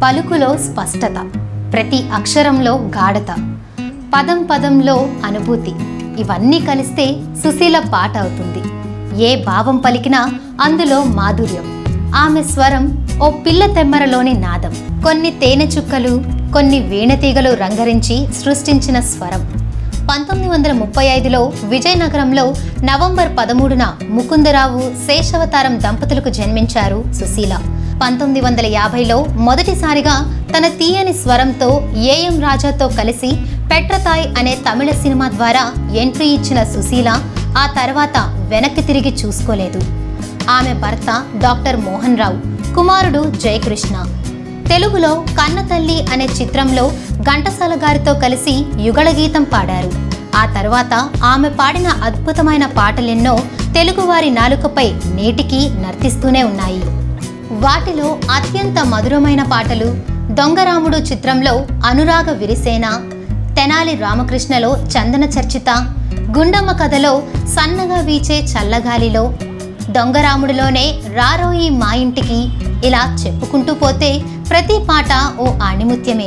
పలుకులో స్పష్టత ప్రతి అక్షరంలో గాఢత పదం పదంలో అనుభూతి ఇవన్నీ కలిస్తే సుశీల పాట అవుతుంది ఏ భావం పలికినా అందులో మాధుర్యం ఆమె స్వరం ఓ పిల్ల తెమ్మరలోని నాదం కొన్ని తేనె చుక్కలు కొన్ని వీణతీగలు రంగరించి సృష్టించిన స్వరం పంతొమ్మిది వందల ముప్పై ఐదులో విజయనగరంలో నవంబర్ పదమూడున ముకుందరావు శేషవతారం దంపతులకు జన్మించారు సుశీల పంతొమ్మిది వందల యాభైలో మొదటిసారిగా తన తీయని స్వరంతో ఏఎం రాజాతో కలిసి పెట్రతాయ్ అనే తమిళ సినిమా ద్వారా ఎంట్రీ ఇచ్చిన సుశీల ఆ తర్వాత వెనక్కి తిరిగి చూసుకోలేదు ఆమె భర్త డాక్టర్ మోహన్ రావు కుమారుడు జయకృష్ణ తెలుగులో కన్నతల్లి అనే చిత్రంలో ఘంటసాల గారితో కలిసి యుగళ గీతం పాడారు ఆ తర్వాత ఆమె పాడిన అద్భుతమైన పాటలెన్నో తెలుగువారి నాలుకపై నేటికి నర్తిస్తూనే ఉన్నాయి వాటిలో అత్యంత మధురమైన పాటలు దొంగరాముడు చిత్రంలో అనురాగ విరిసేన తెనాలి రామకృష్ణలో చందన చర్చిత గుండమ్మ కథలో సన్నగా వీచే చల్లగాలిలో దొంగరాముడిలోనే రారోయి మా ఇంటికి ఇలా చెప్పుకుంటూ పోతే ప్రతి పాట ఓ ఆణిముత్యమే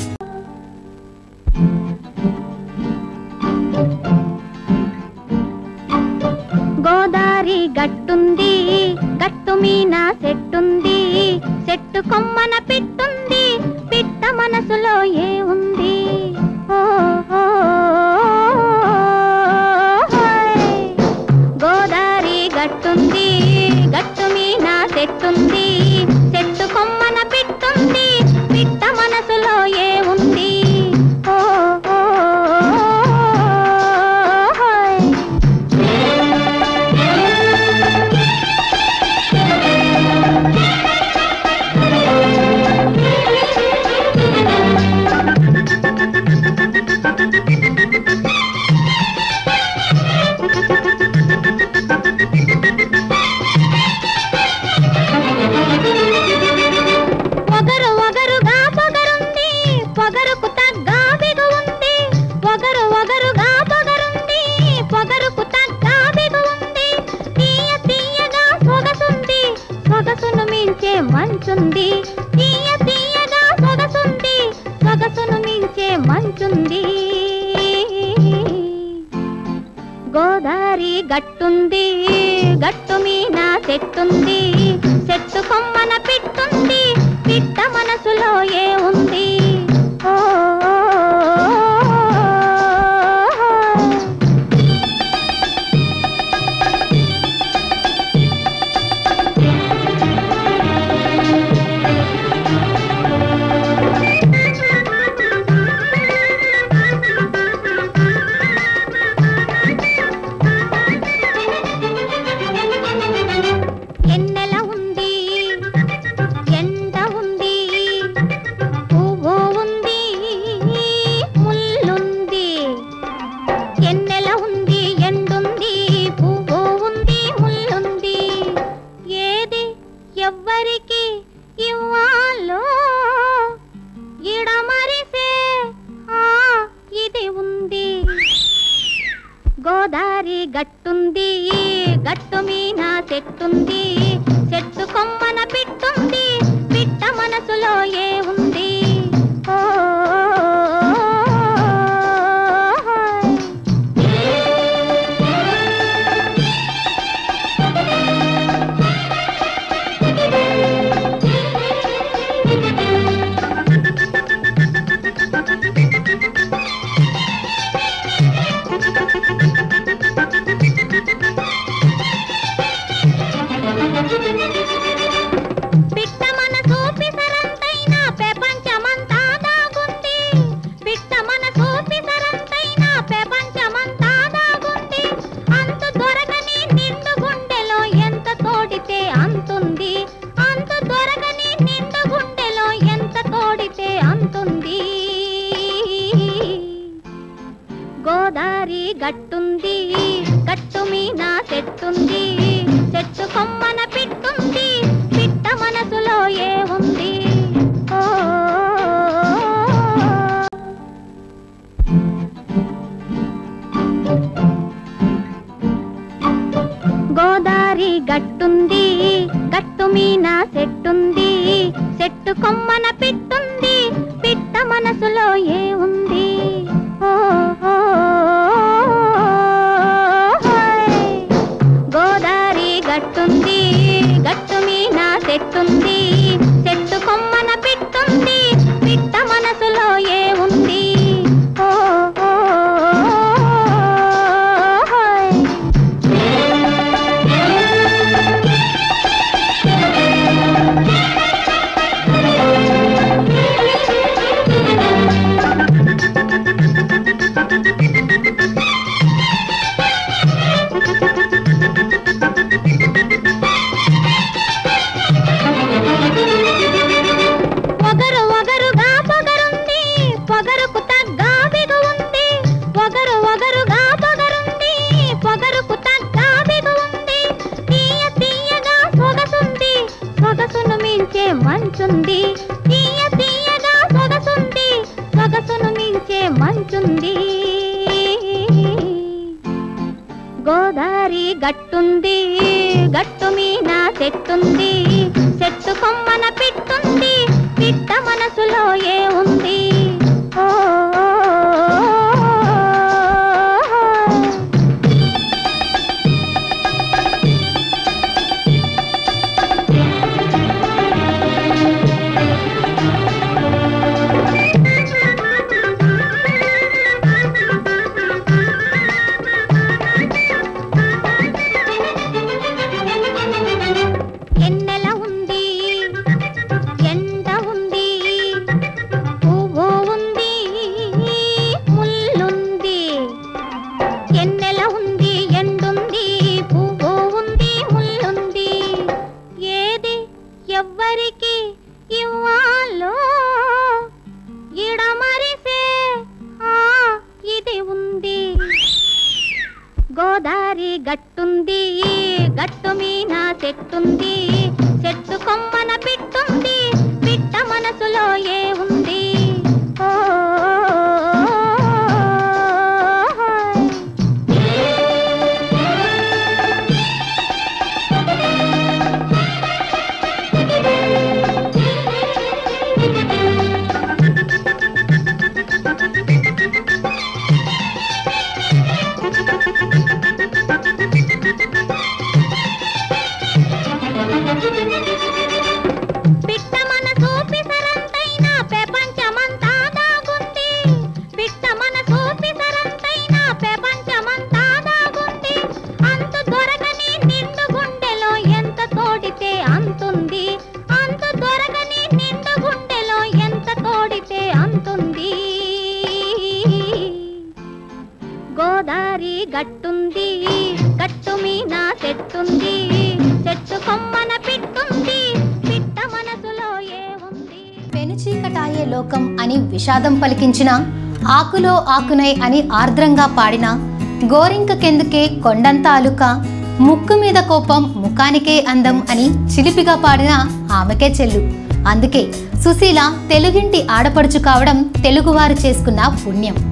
గోదారి గట్టుంది గట్టు మీన చెట్టుంది చెట్టు కొమ్మన పిట్టుంది పిట్ట మనసులో ఏ ఉంది ఓ, ఓ, హోయ్. గోదారి గట్టుంది గట్టు మీన చెట్టుంది చెట్టు కొమ్మన పిట్టుంది పిట్ట మనసులో ఏ ఉంది ఓ, ఓ, హోయ్. పొగరు ఒగరుగా పొగరుంది పొగరుకు తగ్గ బిగు ఉంది పొగరు ఒగరుగా పొగరుంది పొగరుకు తగ్గ బిగు ఉంది తీయ తీయగా సొగసుంది సొగసును మించే మంచుంది తీయ తీయగా సొగసుంది సొగసును మించే మంచుంది గోదారి గట్టుంది గట్టు మీన చెట్టుంది చెట్టు కొమ్మన పిట్టుంది పిట్ట మనసులో ఏ ఉంది ఓ, ఎన్నెల ఉంది ఎండ ఉంది పువ్వు ఉంది ముల్లుంది ఎన్నెల ఉంది ఎండుంది పువ్వు ఉంది ముల్లుంది ఏది ఎవ్వరికి ఇవ్వాలో ఇడమరిసే ఆ ఇది ఉంది గోదారి గట్టుంది గట్టు మీన చెట్టుంది చెట్టు కొమ్మన పిట్టుంది పిట్ట మనసులో ఏ ఉంది ఓ, హోయ్. పిట్ట మనసు పిసరంతైన ప్రపంచమంతా దాగుంది పిట్ట మనసు పిసరంతైన ప్రపంచమంతా దాగుంది అంతు దొరకని నిండు గుండెలో ఎంత తోడితే అంతుంది అంతు దొరకని నిండు గుండెలో ఎంత తోడితే అంతుంది గోదారి గట్టుంది గట్టు మీన చెట్టుంది చెట్టు కొమ్మన పిట్టుంది పిట్ట మనసులో ఏ ఉంది ఓ, గోదారి గట్టుంది గట్టు మీన చెట్టుంది చెట్టు కొమ్మన పిట్టుంది పిట్ట మనసులో ఏ ఉంది ఓ, ఓ, హోయ్. గోదారి గట్టుంది గట్టు మీన చెట్టుంది చెట్టు కొమ్మన పిట్టుంది పిట్ట మనసులో ఏ ఉంది ఓ, ఓ, హోయ్. పొగరు ఒగరుగా పొగరుంది పొగరుకు తగ్గ బిగు ఉంది ఒగరు ఒగరుగా పొగరుంది పొగరుకు తగ్గ బిగు ఉంది తీయ తీయగా సొగసుంది సొగసును మించే మంచుంది తీయ తీయగా సొగసుంది సొగసును మించే మంచుంది గోదారి గట్టుంది గట్టు మీన చెట్టుంది చెట్టు కొమ్మన పిట్టుంది పిట్ట మనసులో ఏ ఉంది ఓ, ఎన్నెల ఉంది ఎండ ఉంది పువ్వు ఉంది ముల్లుంది ఎన్నెల ఉంది ఎండుంది పువ్వు ఉంది ముల్లుంది ఏది ఎవ్వరికి ఇవ్వాలో ఇడమరిసే ఆ ఇది ఉంది గోదారి గట్టుంది గట్టు మీన చెట్టుంది చెట్టు కొమ్మన పిట్టుంది పిట్ట మనసులో ఏ ఉంది ఓ, హోయ్. పిట్ట మనసు పిసరంతైన ప్రపంచమంతా దాగుంది పిట్ట మనసు పిసరంతైన ప్రపంచమంతా దాగుంది అంతు దొరకని నిండు గుండెలో ఎంత తోడితే అంతుంది అంతు దొరకని నిండు గుండెలో ఎంత తోడితే అంతుంది గోదారి గట్టుంది గట్టు మీన చెట్టుంది చెట్టు కొమ్మన పిట్టుంది పిట్ట మనసులో ఏ ఉంది పెనుచీకటాయే లోకం అని విషాదం పలికించిన ఆకులో ఆకునై అని ఆర్ద్రంగా పాడిన గోరింకకెందుకే కొండంత అలుక ముక్కు మీద కోపం ముఖానికే అందం అని చిలిపిగా పాడిన ఆమెకే చెల్లు అందుకే సుశీల తెలుగింటి ఆడపడుచు కావడం తెలుగువారు చేసుకున్న పుణ్యం